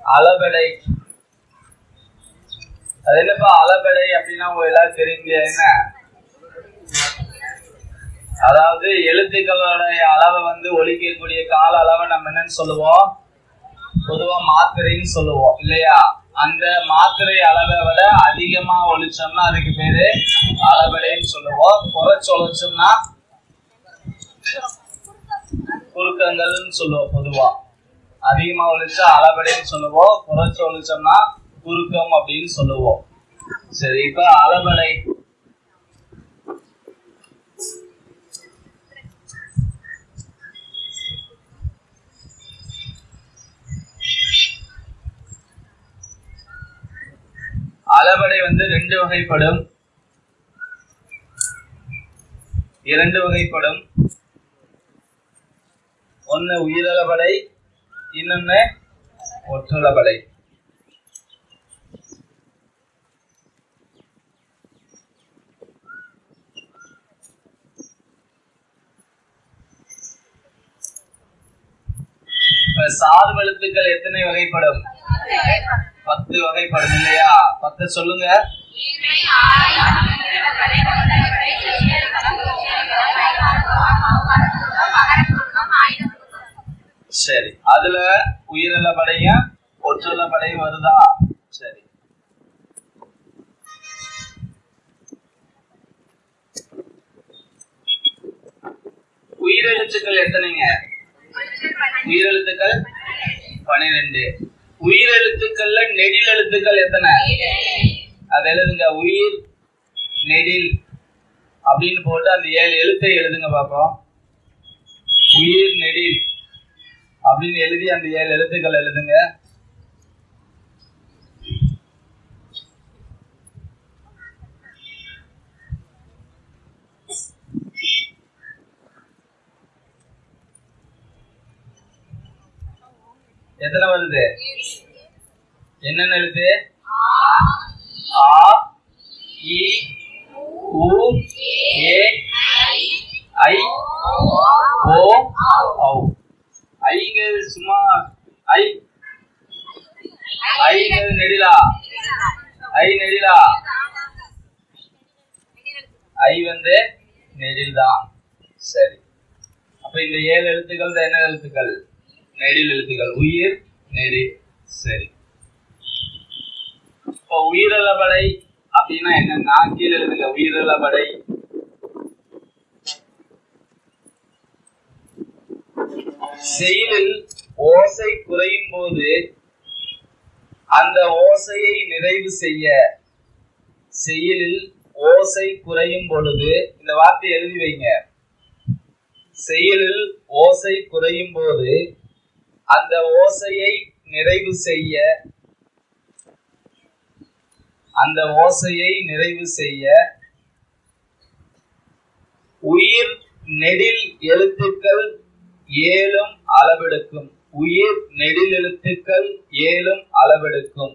அளபெடை அது என்னப்பா அளபெடை அப்படின்னா உங்க எல்லாரும் தெரியுங்க என்ன அதாவது எழுத்துக்களோட அளவை வந்து ஒழிக்கக்கூடிய கால அளவை நம்ம என்னன்னு சொல்லுவோம் பொதுவா மாத்திரைன்னு சொல்லுவோம் இல்லையா அந்த மாத்திரை அளவை விட அதிகமா ஒழிச்சோம்னா அதுக்கு பேரு அளபெடைன்னு சொல்லுவோம் குறைச்சு ஒழிச்சோம்னா குறுக்கங்கள்னு சொல்லுவோம் பொதுவா அதிகமா ஒழிச்சா அளபெடைன்னு சொல்லுவோம் குறைச்சு ஒழிச்சோம்னா குறுக்கம் அப்படின்னு சொல்லுவோம் சரி இப்ப அளபெடை அளபடை வந்து ரெண்டு வகைப்படும் இரண்டு வகைப்படும் ஒன்னு உயிரளபடை இன்னொன்னு ஒற்றளபடை இப்ப சார்பெழுத்துக்கள் எத்தனை வகைப்படும் பத்து வகைப்படும் இல்லையா பத்து சொல்லுங்க சரி அதுல உயிரிழ படையும் ஒற்றுள்ள படையும் வருதா சரி உயிரெழுத்துக்கள் எத்தனைங்க உயிரெழுத்துக்கள் பன்னிரெண்டு உயிரெழுத்துக்கள்ல நெடில் எழுத்துக்கள் எத்தனை அது எழுதுங்க உயிர் நெடில் அப்படின்னு போட்டு அந்த ஏழு எழுத்தை எழுதுங்க பாப்போம் உயிர் நெடில் அப்படின்னு எழுதி அந்த ஏழு எழுத்துக்கள் எழுதுங்க எத்தனை வருது என்னென்ன எழுத்து ஆ இ உ ஏ ஐ ஓ ஔ ஐங்கிறது சும்மா ஐ ஐங்கிறது நெடிலா ஐ நெடிலா ஐ வந்து நெடில் தான் சரி அப்ப இந்த ஏழு எழுத்துக்கள் தான் என்ன எழுத்துக்கள் நெடில் எழுத்துக்கள் உயிர் நெடில் சரி இப்போ உயிரிழபடை அப்படின்னா என்னன்னா கீழே எழுதுங்க உயிரிழபடை செயலில் ஓசை குறையும் போது அந்த ஓசையை நிறைவு செய்ய செயலில் ஓசை குறையும் பொழுது இந்த வார்த்தையை எழுதி வைங்க செயலில் ஓசை குறையும் போது அந்த ஓசையை நிறைவு செய்ய அந்த ஓசையை நிறைவு செய்ய உயிர் நெடில் எழுத்துக்கள் ஏழும் அளவெடுக்கும் உயிர் நெடில் எழுத்துக்கள் ஏழும் அளவெடுக்கும்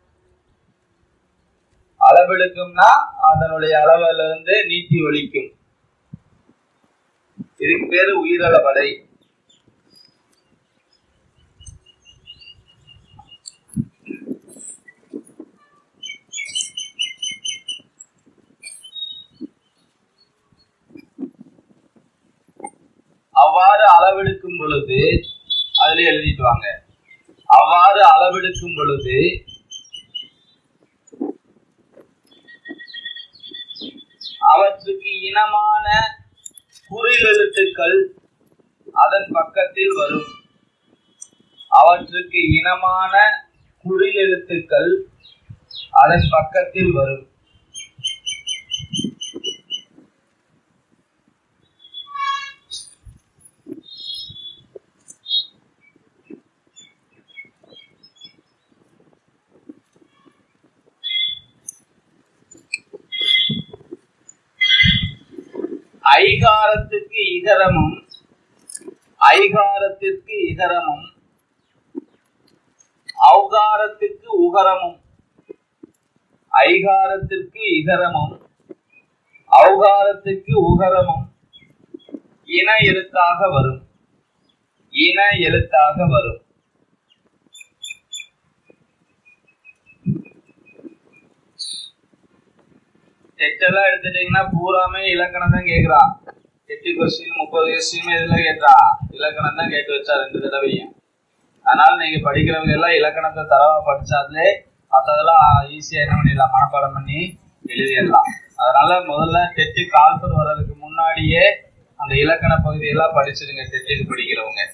அளவெடுக்கும்னா அதனுடைய அளவுல இருந்து நீட்டி ஒழிக்கும் இதுக்கு பேரு உயிரளவடை அவ்வாறு அளவெடுக்கும் பொழுது அதுல எழுதிட்டு வாங்க அவ்வாறு அளவெடுக்கும் பொழுது அவற்றுக்கு இனமான குறில் எழுத்துக்கள் அதன் பக்கத்தில் வரும் அவற்றுக்கு இனமான குறில் எழுத்துக்கள் அதன் பக்கத்தில் வரும் ஐகாரத்துக்கு இகரமும் ஐகாரத்திற்கு இகரமும் ஔகாரத்திற்கு உகரமும் ஐகாரத்திற்கு இகரமும் ஔகாரத்திற்கு உகரமும் இன எழுத்தாக வரும் இன எழுத்தாக வரும் டெட்டெல்லாம் எடுத்துட்டீங்கன்னா பூராமே இலக்கணம் தான் கேக்குறான் எட்டு கொஸ்டின் முப்பது கொஸ்டின் இதுல கேட்டா இலக்கணம் தான் கேட்டு வச்சா ரெண்டு தடவையும் அதனால நீங்க படிக்கிறவங்க எல்லாம் இலக்கணத்தை தரவா படிச்சாலே மற்றதெல்லாம் ஈஸியா என்ன பண்ணிடலாம் மனப்பாடம் பண்ணி எழுதிடலாம் அதனால முதல்ல டெட்டு கால்பர் வர்றதுக்கு முன்னாடியே அந்த இலக்கண பகுதியெல்லாம் படிச்சிடுங்க டெட்டுக்கு படிக்கிறவங்க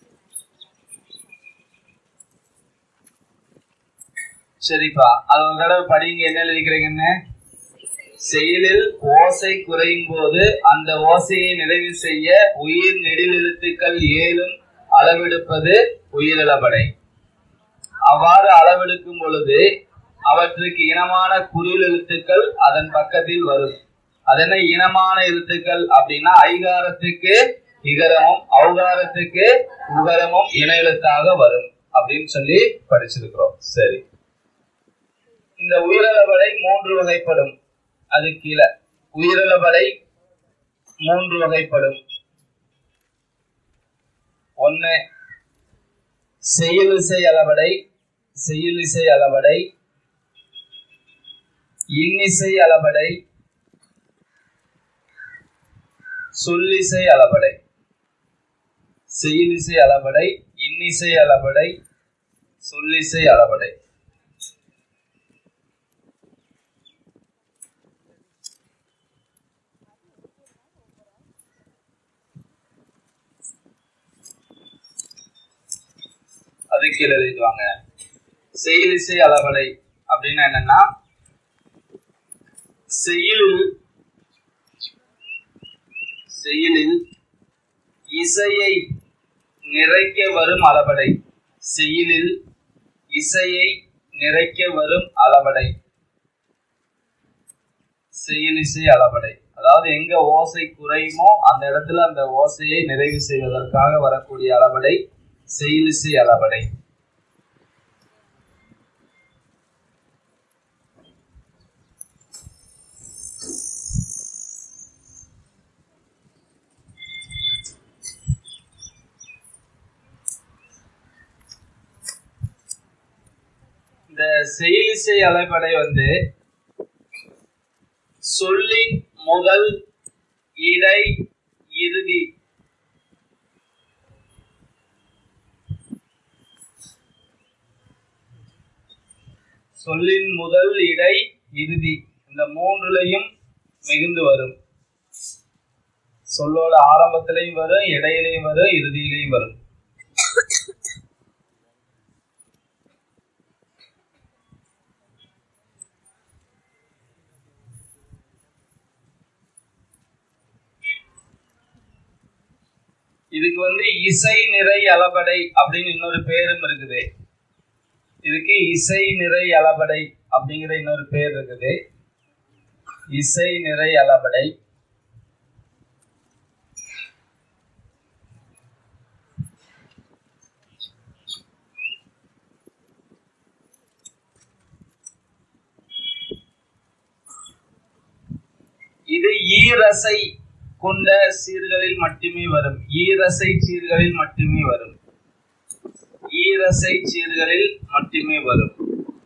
சரிப்பா அது ஒரு தடவை படிங்க என்ன எழுதிக்கிறீங்கன்னு செயலில் ஓசை குறையும் போது அந்த ஓசையை நிறைவு செய்ய உயிர் நெடில் எழுத்துக்கள் ஏழும் அளவெடுப்பது உயிரிழபடை அவ்வாறு அளவெடுக்கும் பொழுது அவற்றுக்கு இனமான குரில் எழுத்துக்கள் அதன் பக்கத்தில் வரும் அதென்ன இனமான எழுத்துக்கள் அப்படின்னா ஐகாரத்துக்கு இகரமும் ஔகாரத்துக்கு உகரமும் இன எழுத்தாக வரும் அப்படின்னு சொல்லி படிச்சிருக்கிறோம் சரி இந்த உயிரிழபடை மூன்று வகைப்படும் அது கீழே உயிரிழபடை மூன்று வகைப்படும் ஒன்னு செயலிசை அளவடை செயலிசை அளவடை இன்னிசை அளவடை சொல்லிசை அளவடை செயலிசை அளவடை இன்னிசை அளவடை சொல்லிசை அளவடை அது கீழே எழுதிடுவாங்க செயலிசை அளவடை அப்படின்னா என்னன்னா செயலில் செயலில் இசையை நிறைக்க வரும் அளவடை செயலில் இசையை நிறைக்க வரும் அளவடை செயலிசை அளவடை அதாவது எங்க ஓசை குறையுமோ அந்த இடத்துல அந்த ஓசையை நிறைவு செய்வதற்காக வரக்கூடிய அளவடை செயலிசை அளவடை இந்த செயலிசை அளவடை வந்து சொல்லின் முதல் இடை இறுதி சொல்லின் முதல் இடை இறுதி இந்த மூன்றுலையும் மிகுந்து வரும் சொல்லோட ஆரம்பத்திலையும் வரும் இடையிலையும் வரும் இறுதியிலையும் வரும் இதுக்கு வந்து இசை நிறை அளபடை அப்படின்னு இன்னொரு பேரும் இருக்குது இதுக்கு இசை நிறை அளபடை அப்படிங்கிற இன்னொரு பேர் இருக்குது இசை நிறை அளபடை இது ஈரசை கொண்ட சீர்களில் மட்டுமே வரும் ஈரசை சீர்களில் மட்டுமே வரும் ஈரசை சீர்களில் மட்டுமே வரும்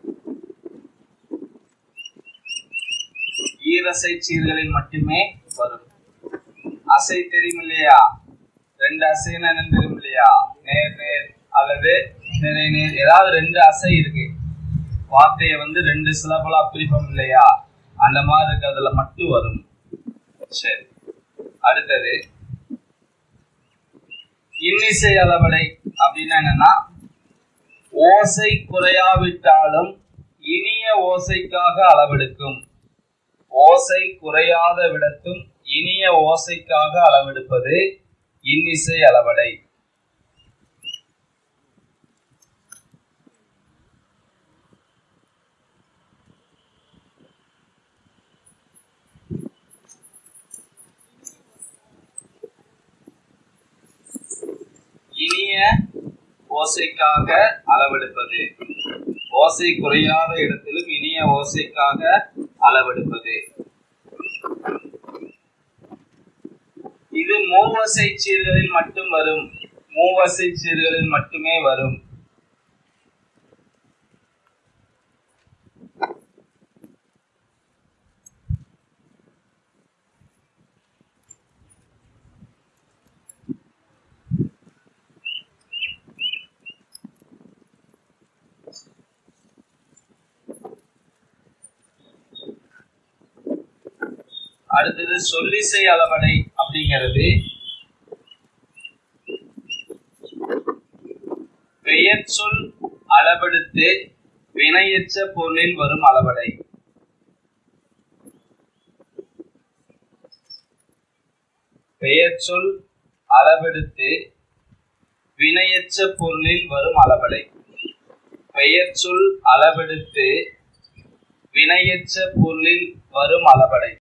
ஈரசை சீர்களில் மட்டுமே வரும் அசை தெரியும் இல்லையா ரெண்டு அசைன்னு என்னன்னு தெரியும் இல்லையா நேர் நேர் அல்லது நிறை நேர் ஏதாவது ரெண்டு அசை இருக்கு வார்த்தையை வந்து ரெண்டு சிலபலா பிரிப்போம் இல்லையா அந்த மாதிரி இருக்கிறதுல மட்டும் வரும் சரி அடுத்தது இன்னிசை அளவடை அப்படின்னா என்னன்னா ஓசை குறையாவிட்டாலும் இனிய ஓசைக்காக அளவெடுக்கும் ஓசை குறையாத விடத்தும் இனிய ஓசைக்காக அளவெடுப்பது இன்னிசை அளவடை இனிய ஓசைக்காக அளவெடுப்பது ஓசை குறையாத இடத்திலும் இனிய ஓசைக்காக அளவெடுப்பது இது மூவசை சீர்களில் மட்டும் வரும் மூவசை சீர்களில் மட்டுமே வரும் அடுத்தது சொல்லிசை அளபடை அப்படிங்கிறது பெயர் சொல் அளபெடுத்து வினையற்ற பொருளில் வரும் அளபடை பெயர் சொல் அளவெடுத்து வினையற்ற பொருளில் வரும் அளபடை பெயர் சொல் அளவெடுத்து வினையற்ற பொருளில் வரும் அளபடை